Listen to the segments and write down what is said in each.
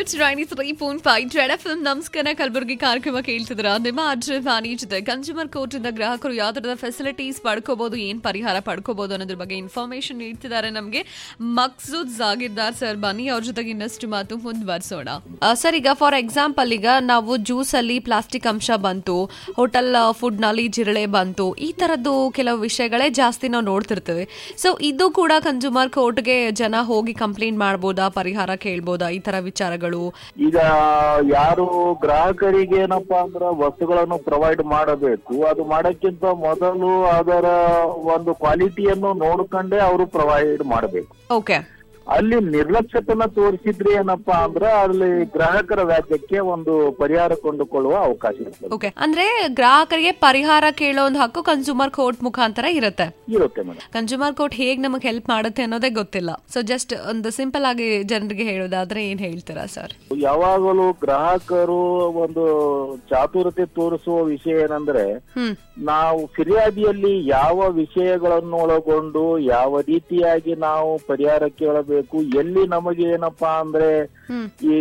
it's rainy three point five red F ನಮಸ್ಕಾರ ಕಲಬುರಗಿ ಕಾರ್ಯಕ್ರಮ ಕೇಳ್ತಿದ್ರ ನಿಮ್ಮ ಅರ್ಜುನ್ ವಾಣಿ ಜೊತೆ ಕನ್ಸ್ಯೂಮರ್ ಕೋರ್ಟ್ ಇಂದ ಗ್ರಾಹಕರು ಯಾವ ತರದ ಫೆಸಿಲಿಟೀಸ್ ಪಡ್ಕೋಬಹುದು ಏನ್ ಪರಿಹಾರ ಪಡ್ಕೋಬಹುದು ಅನ್ನೋದ್ರ ಬಗ್ಗೆ ಇನ್ಫಾರ್ಮೇಶನ್ ನೀಡ್ತಿದ್ದಾರೆ ನಮಗೆ ಮಕ್ಸೂದ್ ಜಾಗಿರ್ದಾರ್ ಸರ್ ಬನ್ನಿ ಅವ್ರ ಜೊತೆಗೆ ಇನ್ನಷ್ಟು ಮಾತು ಮುಂದುವರಿಸೋಣ ಸರ್ ಈಗ ಫಾರ್ ಎಕ್ಸಾಂಪಲ್ ಈಗ ನಾವು ಜ್ಯೂಸ್ ಅಲ್ಲಿ ಪ್ಲಾಸ್ಟಿಕ್ ಅಂಶ ಬಂತು ಹೋಟೆಲ್ ಫುಡ್ ನಲ್ಲಿ ಜಿರಳೆ ಬಂತು ಈ ತರದ್ದು ಕೆಲವು ವಿಷಯಗಳೇ ಜಾಸ್ತಿ ನಾವು ನೋಡ್ತಿರ್ತೇವೆ ಸೊ ಇದು ಕೂಡ ಕನ್ಸ್ಯೂಮರ್ ಕೋರ್ಟ್ಗೆ ಜನ ಹೋಗಿ ಕಂಪ್ಲೇಂಟ್ ಮಾಡ್ಬೋದಾ ಪರಿಹಾರ ಕೇಳ್ಬೋದಾ ಈ ತರ ವಿಚಾರಗಳು ಈಗ ಯಾರು ಗ್ರಾಹಕರಿಗೆ ಏನಪ್ಪಾ ಅಂದ್ರ ವಸ್ತುಗಳನ್ನು ಪ್ರೊವೈಡ್ ಮಾಡಬೇಕು ಅದು ಮಾಡಕ್ಕಿಂತ ಮೊದಲು ಅದರ ಒಂದು ಕ್ವಾಲಿಟಿಯನ್ನು ನೋಡ್ಕೊಂಡೇ ಅವರು ಪ್ರೊವೈಡ್ ಮಾಡಬೇಕು ಓಕೆ ಅಲ್ಲಿ ನಿರ್ಲಕ್ಷ್ಯತನ ತೋರಿಸಿದ್ರೆ ಏನಪ್ಪಾ ಅಂದ್ರ ಅಲ್ಲಿ ಗ್ರಾಹಕರ ವ್ಯಾಜ್ಯಕ್ಕೆ ಒಂದು ಪರಿಹಾರ ಕೊಂಡುಕೊಳ್ಳುವ ಅವಕಾಶ ಇರ್ತದೆ ಓಕೆ ಅಂದ್ರೆ ಗ್ರಾಹಕರಿಗೆ ಪರಿಹಾರ ಕೇಳೋ ಒಂದು ಹಕ್ಕು ಕನ್ಸ್ಯೂಮರ್ ಕೋರ್ಟ್ ಮುಖಾಂತರ ಇರುತ್ತೆ ಇರುತ್ತೆ ಮೇಡಮ್ ಕನ್ಸ್ಯೂಮರ್ ಕೋರ್ಟ್ ಹೇಗ್ ನಮಗೆ ಹೆಲ್ಪ್ ಮಾಡುತ್ತೆ ಅನ್ನೋದೇ ಗೊತ್ತಿಲ್ಲ ಸೊ ಜಸ್ಟ್ ಒಂದು ಸಿಂಪಲ್ ಆಗಿ ಜನರಿಗೆ ಹೇಳೋದಾದ್ರೆ ಏನ್ ಹೇಳ್ತೀರಾ ಸರ್ ಯಾವಾಗಲೂ ಗ್ರಾಹಕರು ಒಂದು ಚಾತುರತೆ ತೋರಿಸುವ ವಿಷಯ ಏನಂದ್ರೆ ಹ್ಮ್ ನಾವು ಫಿರ್ಯಾದಿಯಲ್ಲಿ ಯಾವ ವಿಷಯಗಳನ್ನು ಒಳಗೊಂಡು ಯಾವ ರೀತಿಯಾಗಿ ನಾವು ಪರಿಹಾರ ಕೇಳಬೇಕು ಎಲ್ಲಿ ನಮಗೆ ಏನಪ್ಪಾ ಅಂದ್ರೆ ಹ್ಮ್ ಈ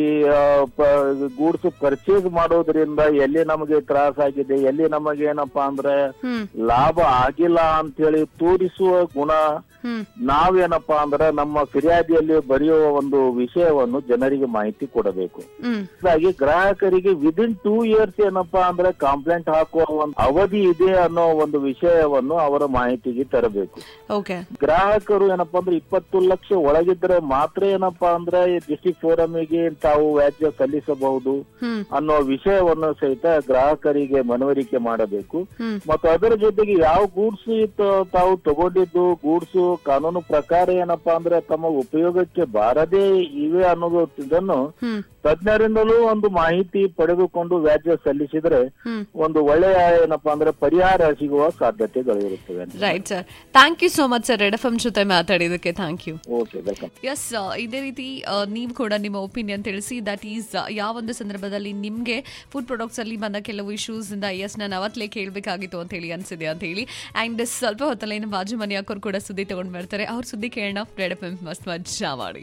ಗೂಡ್ಸ್ ಪರ್ಚೇಸ್ ಮಾಡೋದ್ರಿಂದ ಎಲ್ಲಿ ನಮಗೆ ತ್ರಾಸ ಆಗಿದೆ ಎಲ್ಲಿ ನಮಗೆ ಏನಪ್ಪಾ ಅಂದ್ರೆ ಹ್ಮ್ ಲಾಭ ಆಗಿಲ್ಲ ಅಂತ ಹೇಳಿ ತೋರಿಸುವ ಗುಣ ಹ್ಮ್ ನಾವೇನಪ್ಪಾ ಅಂದ್ರೆ ನಮ್ಮ ಫಿರ್ಯಾದಿಯಲ್ಲಿ ಬರೆಯುವ ಒಂದು ವಿಷಯವನ್ನು ಜನರಿಗೆ ಮಾಹಿತಿ ಕೊಡಬೇಕು ಹ್ಮ್ ಹಾಗಾಗಿ ಗ್ರಾಹಕರಿಗೆ ವಿದಿನ್ ಟೂ ಇಯರ್ಸ್ ಏನಪ್ಪಾ ಅಂದ್ರೆ ಕಂಪ್ಲೇಂಟ್ ಹಾಕುವ ಒಂದು ಅವಧಿ ಇದೆ ಅನ್ನೋ ಒಂದು ವಿಷಯವನ್ನು ಅವರ ಮಾಹಿತಿಗೆ ತರಬೇಕು ಓಕೆ ಗ್ರಾಹಕರು ಏನಪ್ಪಾ ಅಂದ್ರೆ ಇಪ್ಪತ್ತು ಲಕ್ಷ ಒಳಗಿದ್ರೆ ಮಾತ್ರ ಏನಪ್ಪಾ ಅಂದ್ರೆ ಡಿಸ್ಟ್ರಿಕ್ಟ್ ಫೋರಮಿಗೆ ತಾವು ವ್ಯಾಜ್ಯ ಸಲ್ಲಿಸಬಹುದು ಹ್ಮ್ ಅನ್ನೋ ವಿಷಯವನ್ನು ಸಹಿತ ಗ್ರಾಹಕರಿಗೆ ಮನವರಿಕೆ ಮಾಡಬೇಕು ಹ್ಮ್ ಮತ್ತು ಅದರ ಜೊತೆಗೆ ಯಾವ ಗೂಡ್ಸ್ ತಾವು ತಗೊಂಡಿದ್ದು ಗೂಡ್ಸ್ ಕಾನೂನು ಪ್ರಕಾರ ಏನಪ್ಪಾ ಅಂದ್ರೆ ತಮ್ಮ ಉಪಯೋಗಕ್ಕೆ ಬಾರದೇ ಇವೆ ಅನ್ನೋದು ಇದನ್ನು ಹ್ಮ್ ತಜ್ಞರಿಂದಲೂ ಒಂದು ಮಾಹಿತಿ ಪಡೆದುಕೊಂಡು ವ್ಯಾಜ್ಯ ಸಲ್ಲಿಸಿದ್ರೆ ಹ್ಮ್ ಒಂದು ಒಳ್ಳೆಯ ಏನಪ್ಪಾ ಅಂದ್ರೆ ಪರಿಹಾರ ಸಿಗುವ ಸಾಧ್ಯತೆಗಳು ಇರುತ್ತವೆ right sir thank you so much sir red F M ಜೊತೆ ಮಾತಾಡಿದಕ್ಕೆ thank you okay welcome yes ಇದೇ ರೀತಿ ಆ, ನೀವು ಕೂಡ ನಿಮ್ಮ ಒಪಿನಿಯನ್ ತಿಳಿಸಿ ದಟ್ ಈಸ್ ಯಾವೊಂದು ಸಂದರ್ಭದಲ್ಲಿ ನಿಮಗೆ ಫುಡ್ ಪ್ರಾಡಕ್ಟ್ಸ್ ಅಲ್ಲಿ ಬಂದ ಕೆಲವು ಇಶ್ಯೂಸ್ ಇಂದ ಎಸ್ ನಾನು ಅವತ್ತಲೇ ಕೇಳಬೇಕಾಗಿತ್ತು ಅಂತ ಹೇಳಿ ಅನ್ಸಿದೆ ಅಂತ ಹೇಳಿ ಅಂಡ್ ಸ್ವಲ್ಪ ಹೊತ್ತಲ್ಲಿ ನಮ್ಮ ಬಾಜು ಮನೆ ಹಾಕೋರು ಕೂಡ ಸುದ್ದಿ ತಗೊಂಡ್ ಬರ್ತಾರೆ ಅವ್ರ ಸುದ್ದಿ ಕೇಳೋಣ ರೆಡ್ ಎಫ್ ಎಂ ಮಸ್ತ್ ಮಜಾ ಮಾಡಿ